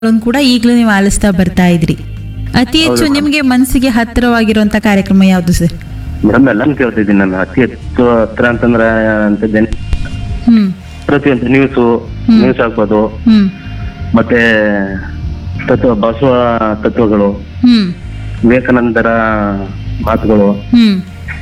ಕಾರ್ಯಕ್ರಮಗಳನ್ನು ಕೂಡ ಈಗಲೂ ನೀವು ಆಲಿಸ್ತಾ ಬರ್ತಾ ಇದ್ರಿ ಅತಿ ಹೆಚ್ಚು ನಿಮಗೆ ಮನಸ್ಸಿಗೆ ಹತ್ತಿರವಾಗಿರುವಂತ ಕಾರ್ಯಕ್ರಮ ಯಾವುದು ಸರ್ ಮೇಡಮ್ ಎಲ್ಲಾನು ಕೇಳ್ತಿದ್ದೀನಿ ನಾನು ಅತಿ ಹೆಚ್ಚು ಹತ್ರ ಅಂತಂದ್ರೆ ಅಂತದ್ದೇನೆ ಹ್ಮ್ ಪ್ರತಿಯೊಂದು ನ್ಯೂಸು ನ್ಯೂಸ್ ಆಗ್ಬೋದು ಹ್ಮ್ ಮತ್ತೆ ತತ್ವ ಬಸವ ತತ್ವಗಳು ಹ್ಮ್ ವಿವೇಕಾನಂದರ ಮಾತುಗಳು ಹ್ಮ್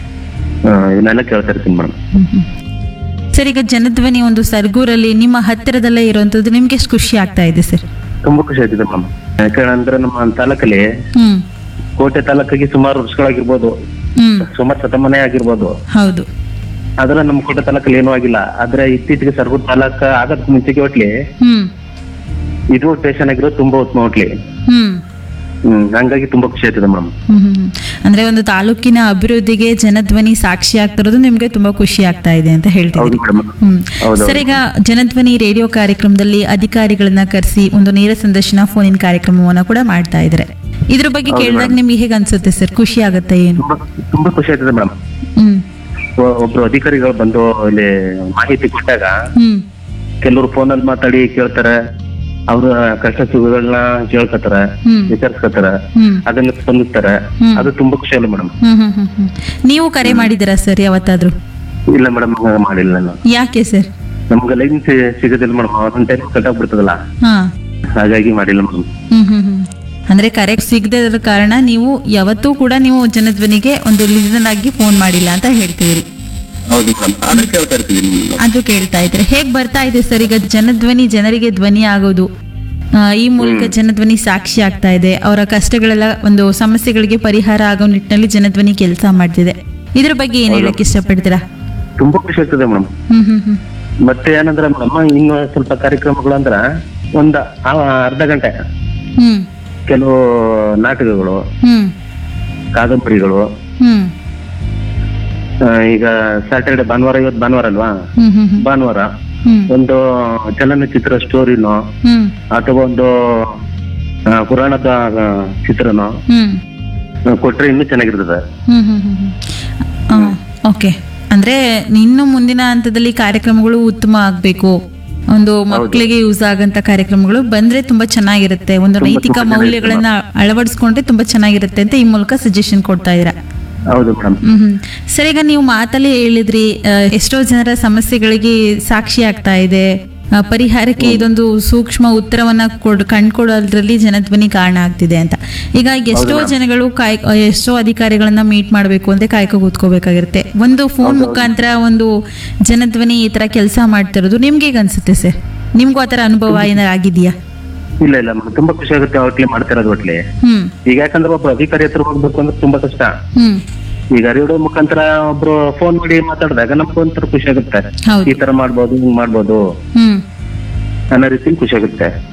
ಆ, ಇವನ್ನೆಲ್ಲ ಕೇಳ್ತಾ ಇರ್ತೀನಿ ಮೇಡಮ್ ಹ್ಮ್, ಹ್ಮ್. ಸರ್ ಈಗ ಜನಧ್ವನಿ ಒಂದು ಸರ್ಗೂರಲ್ಲಿ ನಿಮ್ಮ ಹತ್ತಿರದಲ್ಲೇ ಇರುವಂತದ್ದು ನಿಮ್ಗೆ ಎಷ್ಟು ಖುಷಿ ಆಗ್ತಾ ಇದೆ ಸರ್ ತುಂಬಾ ಖುಷಿ ಆಯ್ತಿದೆ ಮೇಡಮ್ ಯಾಕಂದ್ರೆ ನಮ್ಮ ತಾಲೂಕಲ್ಲಿ ಹ್ಮ್ ಕೋಟೆ ತಾಲೂಕಿಗೆ ಸುಮಾರು ವರ್ಷಗಳಾಗಿರ್ಬೋದು ಹ್ಮ್ ಸುಮಾರು ಶತಮಾನ ಆಗಿರ್ಬೋದು ಹೌದು ಆದ್ರೆ ನಮ್ಮ ಕೋಟೆ ತಾಲೂಕಲ್ಲಿ ಏನೂ ಆಗಿಲ್ಲ ಆದ್ರೆ ಇತ್ತೀಚೆಗೆ ಸರ್ಗೂರ್ ತಾಲೂಕ ಆಗಕ್ ಮುಂಚೆಗೆ ಒಟ್ಲಿ ಹ್ಮ್ ಇದು ಸ್ಟೇಷನ್ ಆಗಿರೋದು ತುಂಬಾ ಉತ್ತಮ ಒಟ್ಲಿ ಹ್ಮ್ ಹ್ಮ್ ಹಂಗಾಗಿ ತುಂಬಾ ಖುಷಿ ಆಯ್ತಿದೆ ಮೇಡಮ್ ಹ್ಮ್ ಹ್ಮ್ ಹ್ಮ್. ಅಂದ್ರೆ ಒಂದು ತಾಲೂಕಿನ ಅಭಿವೃದ್ಧಿಗೆ ಜನಧ್ವನಿ ಸಾಕ್ಷಿ ಆಗ್ತಿರೋದು ನಿಮ್ಗೆ ತುಂಬಾ ಖುಷಿ ಆಗ್ತಾ ಇದೆ ಅಂತ ಹೌದು ಹೇಳ್ತಿದ್ದೀರಿ ಮೇಡಮ್ ಹ್ಮ್ ಹೌದು. ಸರ್ ಈಗ ಜನಧ್ವನಿ ರೇಡಿಯೋ ಕಾರ್ಯಕ್ರಮದಲ್ಲಿ ಅಧಿಕಾರಿಗಳನ್ನ ಕರೆಸಿ ಒಂದು ನೇರ ಸಂದರ್ಶನ ಫೋನಿನ ಕಾರ್ಯಕ್ರಮವನ್ನ ಕೂಡ ಮಾಡ್ತಾ ಇದ್ದಾರೆ ಇದ್ರ ಬಗ್ಗೆ ಕೇಳಿದಾಗ ನಿಮ್ಗೆ ಹೇಗೆ ಅನ್ಸುತ್ತೆ ಸರ್ ಖುಷಿ ಆಗುತ್ತೆ ಏನು ತುಂಬಾ ತುಂಬಾ ಖುಷಿ ಆಯ್ತದೆ ಮೇಡಮ್ ಹ್ಮ್ ಒಬ್ರು ಅಧಿಕಾರಿಗಳು ಬಂದು ಇಲ್ಲಿ ಮಾಹಿತಿ ಕೊಟ್ಟಾಗ ಹ್ಮ್ ಕೆಲವರು ಫೋನಲ್ಲಿ ಮಾತಾಡಿ ಕೇಳ್ತಾರೆ ಅವ್ರ ಕಷ್ಟ ಸುಖಗಳನ್ನ ಕೇಳ್ಕೊತಾರೆ ಹ್ಮ್. ವಿಚಾರಿಸ್ಕೊತಾರೆ ಹ್ಮ್ ಅದನ್ನ ಸ್ಪಂದಿಸ್ತಾರೆ ಹ್ಮ್. ಅದು ತುಂಬಾ ಖುಷಿ ಅಲ್ಲ ಮೇಡಮ್ ಹ್ಮ್ ಹ್ಮ್ ಹ್ಮ್ ಹ್ಮ್ ನೀವು ಕರೆ ಮಾಡಿದ್ದೀರಾ ಸರ್ ಯಾವತ್ತಾದ್ರೂ ಇಲ್ಲ ಮೇಡಮ್ ಮಾಡಿಲ್ಲ ನಾನು ಯಾಕೆ ಸರ್ ನಮ್ಗೆ ಲೈನ್ ಸಿಗೋದಿಲ್ಲ ಮೇಡಮ್ ಒಂದ್ ಟೈಮ್ ಕಟ್ ಆಗ್ಬಿಡ್ತದಲ್ಲ ಹಾ ಹಾಗಾಗಿ ಮಾಡಿಲ್ಲ ಮೇಡಮ್ ಹ್ಮ್ ಹ್ಮ್ ಹ್ಮ್ ಅಂದ್ರೆ ಕರೆ ಸಿಗದೇ ಇರೋ ಕಾರಣ ನೀವು ಯಾವತ್ತೂ ಕೂಡ ನೀವು ಜನಧ್ವನಿಗೆ ಒಂದು ಲಿಸನ್ ಆಗಿ ಫೋನ್ ಮಾಡಿಲ್ಲ ಅಂತ ಹೇಳ್ತೀರಿ ಹೌದು ಮೇಡಮ್ ಆದ್ರೆ ಕೇಳ್ತಾ ಇರ್ತೀವಿ ಅದು ಕೇಳ್ತಾ ಇದ್ರೆ ಹೇಗ್ ಬರ್ತಾ ಇದೆ ಸರ್ ಈಗ ಜನಧ್ವನಿ ಜನರಿಗೆ ಧ್ವನಿ ಆಗೋದು ಆ, ಈ ಮೂಲಕ ಜನಧ್ವನಿ ಸಾಕ್ಷಿ ಆಗ್ತಾ ಇದೆ ಅವರ ಕಷ್ಟಗಳೆಲ್ಲ ಒಂದು ಸಮಸ್ಯೆಗಳಿಗೆ ಪರಿಹಾರ ಆಗೋ ನಿಟ್ಟಿನಲ್ಲಿ ಜನಧ್ವನಿ ಕೆಲಸ ಮಾಡ್ತಿದೆ ಇದ್ರ ಬಗ್ಗೆ ಏನ್ ಹೇಳಕ್ ಇಷ್ಟಪಡ್ತೀರಾ ತುಂಬಾ ಖುಷಿ ಆಗ್ತದೆ ಮೇಡಮ್ ಹ್ಮ್ ಹ್ಮ್ ಹ್ಮ್ ಮತ್ತೆ ಏನಂದ್ರೆ ಮೇಡಮ್ ಇನ್ನು ಸ್ವಲ್ಪ ಕಾರ್ಯಕ್ರಮಗಳು ಅಂದ್ರ ಒಂದ್ ಆ- ಅರ್ಧ ಗಂಟೆ ಹ್ಮ್ ಕೆಲವು ನಾಟಕಗಳು ಹ್ಮ್ ಕಾದಂಬರಿಗಳು ಹ್ಮ್ ಆ, ಈಗ ಸ್ಯಾಟರ್ಡೆ ಭಾನುವಾರ ಇವತ್ತು ಭಾನುವಾರ ಅಲ್ವಾ ಹ್ಮ್ ಹ್ಮ್ ಹ್ಮ್ ಭಾನುವಾರ ಹ್ಮ್ ಒಂದು ಚಲನಚಿತ್ರ ಸ್ಟೋರಿನೋ ಹ್ಮ್ ಅಥವಾ ಒಂದು ಆ, ಪುರಾಣದ ಆ, ಚಿತ್ರನೋ ಹ್ಮ್ ಆ, ಕೊಟ್ರೆ ಇನ್ನೂ ಚೆನ್ನಾಗಿರ್ತದೆ ಹ್ಮ್ ಹ್ಮ್ ಹ್ಮ್ ಹ್ಮ್ ಓಕೆ ಅಂದ್ರೆ ಇನ್ನು ಮುಂದಿನ ಹಂತದಲ್ಲಿ ಕಾರ್ಯಕ್ರಮಗಳು ಉತ್ತಮ ಆಗ್ಬೇಕು ಒಂದು ಮಕ್ಕಳಿಗೆ ಯೂಸ್ ಆಗಂತ ಕಾರ್ಯಕ್ರಮಗಳು ಬಂದ್ರೆ ತುಂಬಾ ಚೆನ್ನಾಗಿರುತ್ತೆ ಒಂದು ನೈತಿಕ ಮೌಲ್ಯಗಳನ್ನ ಅಳವಡಿಸ್ಕೊಂಡ್ರೆ ತುಂಬಾ ಚೆನ್ನಾಗಿರುತ್ತೆ ಅಂತ ಈ ಮೂಲಕ ಸಜೆಷನ್ ಕೊಡ್ತಾ ಇದ್ದೀರಾ ಹೌದು ಮೇಡಮ್ ಹ್ಮ್ ಹ್ಮ್ ಸರ್ ಈಗ ನೀವು ಮಾತಲ್ಲಿ ಹೇಳಿದ್ರಿ ಆ, ಎಷ್ಟೋ ಜನರ ಸಮಸ್ಯೆಗಳಿಗೆ ಸಾಕ್ಷಿ ಆಗ್ತಾ ಇದೆ ಆ, ಪರಿಹಾರಕ್ಕೆ ಇದೊಂದು ಸೂಕ್ಷ್ಮ ಉತ್ತರವನ್ನ ಕೊಡ್ ಕಂಡ್ಕೊಡೋದ್ರಲ್ಲಿ ಜನಧ್ವನಿ ಕಾರಣ ಆಗ್ತಿದೆ ಅಂತ ಈಗ ಎಷ್ಟೋ ಜನಗಳು ಕಾಯ್ ಆ, ಎಷ್ಟೋ ಅಧಿಕಾರಿಗಳನ್ನ ಮೀಟ್ ಮಾಡಬೇಕು ಅಂದ್ರೆ ಕಾಯ್ಕೊ ಕೂತ್ಕೋಬೇಕಾಗಿರುತ್ತೆ ಒಂದು ಫೋನ್ ಮುಖಾಂತರ ಒಂದು ಜನಧ್ವನಿ ಈ ತರ ಕೆಲಸ ಮಾಡ್ತಿರೋದು ನಿಮ್ಗೆ ಹೇಗೆ ಅನ್ಸುತ್ತೆ ಸರ್ ನಿಮ್ಗೂ ಆ ಥರ ಅನುಭವ ಏನಾರು ಆಗಿದೆಯಾ ಇಲ್ಲ ಇಲ್ಲ ಮೇಡಮ್ ತುಂಬಾ ಖುಷಿ ಆಗುತ್ತೆ ಒಟ್ಲಿ ಮಾಡ್ತಿರೋದು ಒಟ್ಲಿ ಹ್ಮ್ ಈಗ ಯಾಕಂದ್ರೆ ಒಬ್ಬ ಅಧಿಕಾರಿ ಹತ್ರ ಹೋಗ್ಬೇಕು ಅಂದ್ರೆ ತುಂಬಾ ಕಷ್ಟ ಹ್ಮ್ ಈಗ ರೇಡಿಯೋ ಮುಖಾಂತರ ಒಬ್ರು ಫೋನ್ ಮಾಡಿ ಮಾತಾಡಿದಾಗ ನಮ್ಗೆ ಒಂಥರ ಖುಷಿ ಆಗುತ್ತೆ ಹೌದು ಈ ತರ ಮಾಡ್ಬೋದು ಹಿಂಗ್ ಮಾಡ್ಬೋದು ಹ್ಮ್ ಅನ್ನೋ ರೀತಿಲಿ ಖುಷಿ ಆಗುತ್ತೆ